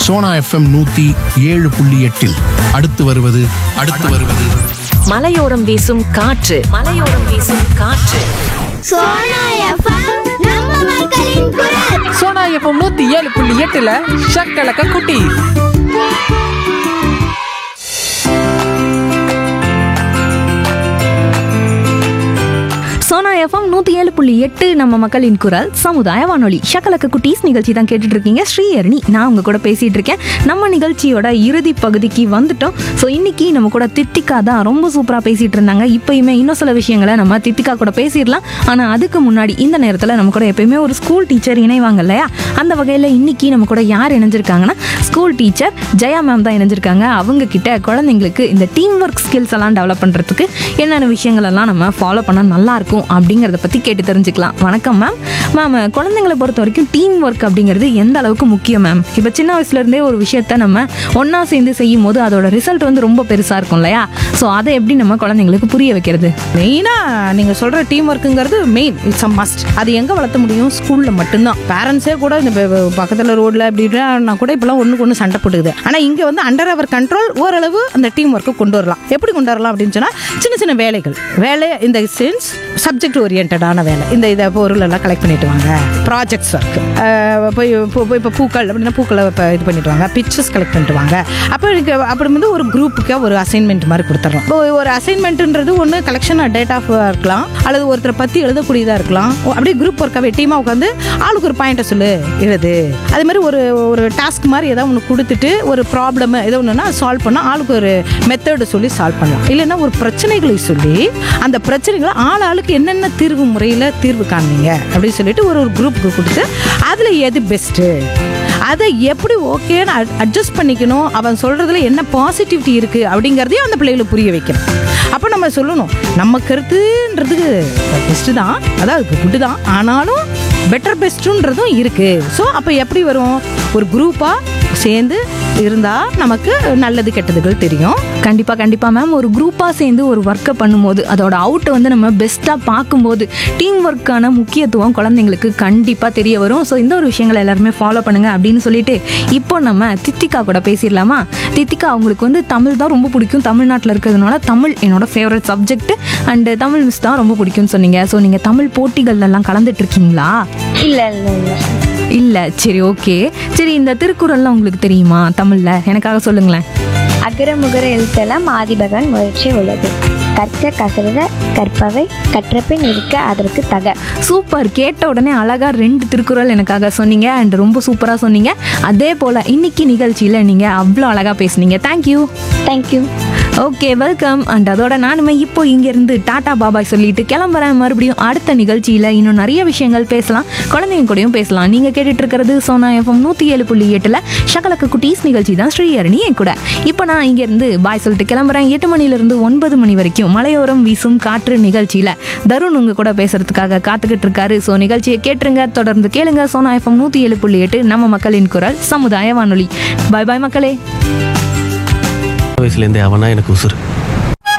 Sona FM நூத்தி ஏழு புள்ளி எட்டில் அடுத்து வருவது அடுத்து வருவது மலையோரம் வீசும் காற்று மலையோரம் வீசும் காற்று சோனா எஃப்எம் நம்ம மக்களின் குரல் சோனா எஃப்எம் நூத்தி ஏழு புள்ளி எட்டுல ஷக்கலக்க குட்டி சோனா எஃப்எம் நூற்றி ஏழு புள்ளி எட்டு நம்ம மக்களின் குரல் சமுதாய வானொலி ஷக்கலக்க குட்டீஸ் நிகழ்ச்சி தான் கேட்டுட்டு இருக்கீங்க ஸ்ரீஹரணி நான் உங்க கூட பேசிட்டு இருக்கேன் நம்ம நிகழ்ச்சியோட இறுதி பகுதிக்கு வந்துட்டோம் ஸோ இன்னைக்கு நம்ம கூட தித்திகா தான் ரொம்ப சூப்பராக பேசிட்டு இருந்தாங்க இப்பயுமே இன்னும் சில விஷயங்களை நம்ம தித்திகா கூட பேசிடலாம் ஆனால் அதுக்கு முன்னாடி இந்த நேரத்தில் நம்ம கூட எப்பயுமே ஒரு ஸ்கூல் டீச்சர் இணைவாங்க இல்லையா அந்த வகையில் இன்னைக்கு நம்ம கூட யார் இணைஞ்சிருக்காங்கன்னா ஸ்கூல் டீச்சர் ஜெயா மேம் தான் இணைஞ்சிருக்காங்க அவங்க கிட்ட குழந்தைங்களுக்கு இந்த டீம் ஒர்க் ஸ்கில்ஸ் எல்லாம் டெவலப் பண்ணுறதுக்கு என்னென்ன விஷயங்கள் எல்லாம் நம்ம ஃபாலோ பண்ணால் நல்லா இருக்கும் அப்படிங்கிறத பற்றி கேட்டு தெரிஞ்சுக்கலாம் வணக்கம் மேம் மேம் குழந்தைங்களை பொறுத்த வரைக்கும் டீம் ஒர்க் அப்படிங்கிறது எந்த அளவுக்கு முக்கியம் மேம் இப்போ சின்ன வயசுலேருந்தே ஒரு விஷயத்த நம்ம ஒன்றா சேர்ந்து செய்யும் போது அதோட ரிசல்ட் வந்து ரொம்ப பெருசாக இருக்கும் இல்லையா ஸோ அதை எப்படி நம்ம குழந்தைங்களுக்கு புரிய வைக்கிறது மெயினாக நீங்கள் சொல்கிற டீம் ஒர்க்குங்கிறது மெயின் இட்ஸ் அ மஸ்ட் அது எங்கே வளர்த்த முடியும் ஸ்கூலில் மட்டும்தான் பேரண்ட்ஸே கூட இந்த பக்கத்தில் ரோட்டில் அப்படின்னா கூட இப்போலாம் ஒன்றுக்கு ஒன்று சண்டை போட்டுக்குது ஆனால் இங்கே வந்து அண்டர் அவர் கண்ட்ரோல் ஓரளவு அந்த டீம் ஒர்க்கை கொண்டு வரலாம் எப்படி கொண்டு வரலாம் அப்படின்னு சொன்னால் சின்ன சின்ன வேலைகள் வேலை இந்த சென்ஸ் சப்ஜெக்ட் ஓரியன்டான வேலை இந்த இதை பொருள் எல்லாம் கலெக்ட் பண்ணிட்டு வாங்க ப்ராஜெக்ட்ஸ் ஒர்க் போய் இப்போ இப்போ பூக்கள் அப்படின்னா பூக்களை இப்போ இது பண்ணிட்டு வாங்க பிக்சர்ஸ் கலெக்ட் பண்ணிட்டு வாங்க அப்போ எனக்கு அப்படி வந்து ஒரு குரூப்புக்கு ஒரு அசைன்மெண்ட் மாதிரி கொடுத்துட்றோம் இப்போ ஒரு அசைன்மெண்ட்ன்றது ஒன்று கலெக்ஷன் டேட் ஆஃப் இருக்கலாம் அல்லது ஒருத்தரை பற்றி எழுதக்கூடியதாக இருக்கலாம் ஓ, அப்படியே குரூப் ஒர்க்காகவே டீமாக உட்காந்து ஆளுக்கு ஒரு பாயிண்ட்டை சொல்லு எழுது அதே மாதிரி ஒரு ஒரு டாஸ்க் மாதிரி ஏதாவது ஒன்று கொடுத்துட்டு ஒரு ப்ராப்ளம் ஏதோ ஒன்றுனா சால்வ் பண்ணால் ஆளுக்கு ஒரு மெத்தடு சொல்லி சால்வ் பண்ணலாம் இல்லைன்னா ஒரு பிரச்சனைகளை சொல்லி அந்த பிரச்சனைகளை ஆள் ஆளுக்கு என்னென்ன தீர்வு முறையில் தீர்வு காண்பீங்க அப்படின்னு சொல்லிட்டு ஒரு ஒரு குரூப்புக்கு கொடுத்து அதில் எது பெஸ்ட்டு அதை எப்படி ஓகேன்னு அட்ஜஸ்ட் பண்ணிக்கணும் அவன் சொல்றதுல என்ன பாசிட்டிவிட்டி இருக்கு அப்படிங்கிறதையும் அந்த பிள்ளைகளுக்கு புரிய வைக்கணும் அப்போ நம்ம சொல்லணும் நம்ம கருத்துன்றதுக்கு பெஸ்ட்டு தான் அதாவது குட்டு தான் ஆனாலும் பெட்டர் பெஸ்ட்டுன்றதும் இருக்கு ஸோ அப்போ எப்படி வரும் ஒரு குரூப்பாக சேர்ந்து இருந்தால் நமக்கு நல்லது கெட்டதுகள் தெரியும் கண்டிப்பாக கண்டிப்பாக மேம் ஒரு குரூப்பாக சேர்ந்து ஒரு ஒர்க்கை பண்ணும்போது அதோட அவுட்டை வந்து நம்ம பெஸ்ட்டாக பார்க்கும்போது டீம் ஒர்க்கான முக்கியத்துவம் குழந்தைங்களுக்கு கண்டிப்பாக தெரிய வரும் ஸோ இந்த ஒரு விஷயங்களை எல்லாருமே ஃபாலோ பண்ணுங்க அப்படின்னு சொல்லிட்டு இப்போ நம்ம தித்திகா கூட பேசிடலாமா தித்திகா அவங்களுக்கு வந்து தமிழ் தான் ரொம்ப பிடிக்கும் தமிழ்நாட்டில் இருக்கிறதுனால தமிழ் என்னோட favourite subject and Tamil miss தான் ரொம்ப பிடிக்கும்னு சொன்னீங்க ஸோ நீங்கள் தமிழ் போட்டிகள்லாம் கலந்துட்டு இருக்கீங்களா இல்ல இல்ல இல்ல இல்லை சரி ஓகே சரி இந்த திருக்குறள்லாம் உங்களுக்கு தெரியுமா தமிழில் எனக்காக சொல்லுங்களேன் அகர முகர எழுத்தெல்லாம் ஆதிபகன் முயற்சி உள்ளது கற்க கசருக கற்பவை கற்றபின் இருக்க அதற்கு தக சூப்பர் கேட்ட உடனே அழகா ரெண்டு திருக்குறள் எனக்காக சொன்னீங்க அண்ட் ரொம்ப சூப்பராக சொன்னீங்க அதே போல் இன்னைக்கு நிகழ்ச்சியில் நீங்கள் அவ்வளோ அழகாக பேசுனீங்க thank you thank you okay welcome and அதோட நானுமே இப்போ இங்கேருந்து டாடா பாபாய் சொல்லிட்டு கிளம்புறேன் மறுபடியும் அடுத்த நிகழ்ச்சியில் இன்னும் நிறைய விஷயங்கள் பேசலாம் குழந்தைங்க கூடயும் பேசலாம் நீங்கள் கேட்டுட்டு இருக்கிறது சோனா எஃப்எம் நூற்றி ஏழு புள்ளி எட்டில் ஷகலக்கு குட்டீஸ் நிகழ்ச்சி தான் ஸ்ரீஹரணி என் கூட இப்போ நான் இங்கேருந்து பாய் சொல்லிட்டு கிளம்புறேன் எட்டு மணிலேருந்து ஒன்பது மணி வரைக்கும் மலையோரம் வீசும் காற்று நிகழ்ச்சியில் தருண் உங்க கூட பேசுறதுக்காக காத்துக்கிட்டு இருக்காரு ஸோ நிகழ்ச்சியை கேட்டுருங்க தொடர்ந்து கேளுங்க சோனா எஃப்எம் நூற்றி ஏழு புள்ளி எட்டு நம்ம மக்களின் குரல் சமுதாய வானொலி பாய் பாய் மக்களே வயசுலேருந்தே அவனா எனக்கு உசுறு